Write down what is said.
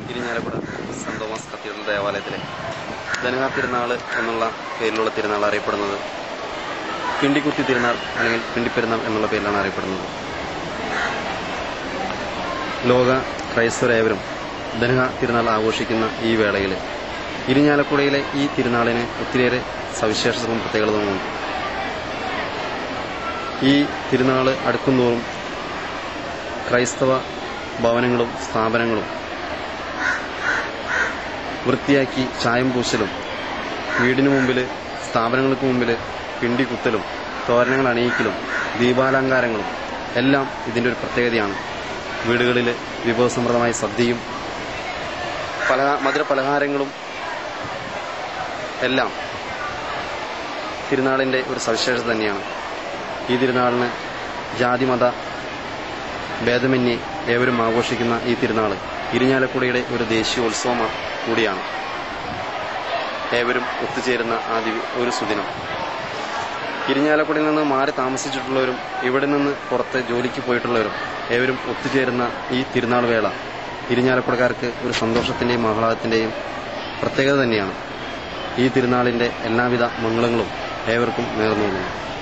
Irinjalakuda saint Thomas cathedral ദേവാലയത്തിലെ ധനുഹ തിരുനാൾ എന്നുള്ള പേരിലുള്ള തിരുനാൾ അറിയപ്പെടുന്നത് പിണ്ടിക്കുത്തി തിരുനാൾ അല്ലെങ്കിൽ പിണ്ടിപ്പെരുന്നാൾ എന്നുള്ള പേരിലാണ് അറിയപ്പെടുന്നത് ലോക ക്രൈസ്തവരേവരും ധനുഹ തിരുനാൾ ആഘോഷിക്കുന്ന ഈ വേളയിൽ ഇരിഞ്ഞാലക്കുടയിലെ ഈ തിരുനാളിന് ഒത്തിരിയേറെ സവിശേഷതകളും പ്രത്യേകതകളുമുണ്ട് ഈ തിരുനാൾ അടുക്കുന്തോറും ക്രൈസ്തവ ഭവനങ്ങളും സ്ഥാപനങ്ങളും വൃത്തിയാക്കി ചായം പൂശലും വീടിന് മുമ്പിൽ സ്ഥാപനങ്ങൾക്ക് മുമ്പിൽ പിണ്ടി കുത്തലും തോരണങ്ങൾ അണിയിക്കലും ദീപാലങ്കാരങ്ങളും എല്ലാം ഇതിൻ്റെ ഒരു പ്രത്യേകതയാണ് വീടുകളിൽ വിഭവസമൃദ്ധമായ സദ്യയും പല മധുര പലഹാരങ്ങളും എല്ലാം തിരുനാളിൻ്റെ ഒരു സവിശേഷത തന്നെയാണ് ഈ തിരുനാളിന് ജാതിമത ഭേദമന്യേ ഏവരും ആഘോഷിക്കുന്ന ഈ തിരുനാൾ ഇരിഞ്ഞാലക്കുടയുടെ ഒരു ദേശീയോത്സവം കൂടിയാണ് ഏവരും ഒത്തുചേരുന്ന ആ ദിവ- ഒരു സുദിനം ഇരിഞ്ഞാലക്കുടയിൽ നിന്ന് മാറി താമസിച്ചിട്ടുള്ളവരും ഇവിടെ നിന്ന് പുറത്ത് ജോലിക്ക് പോയിട്ടുള്ളവരും ഏവരും ഒത്തുചേരുന്ന ഈ തിരുനാൾ വേള ഇരിഞ്ഞാലക്കുടക്കാർക്ക് ഒരു സന്തോഷത്തിന്റെയും ആഹ്ലാദത്തിന്റെയും പ്രത്യേകത തന്നെയാണ് ഈ തിരുനാളിന്റെ എല്ലാവിധ മംഗളങ്ങളും ഏവർക്കും നേർന്നു കൊള്ളുന്നു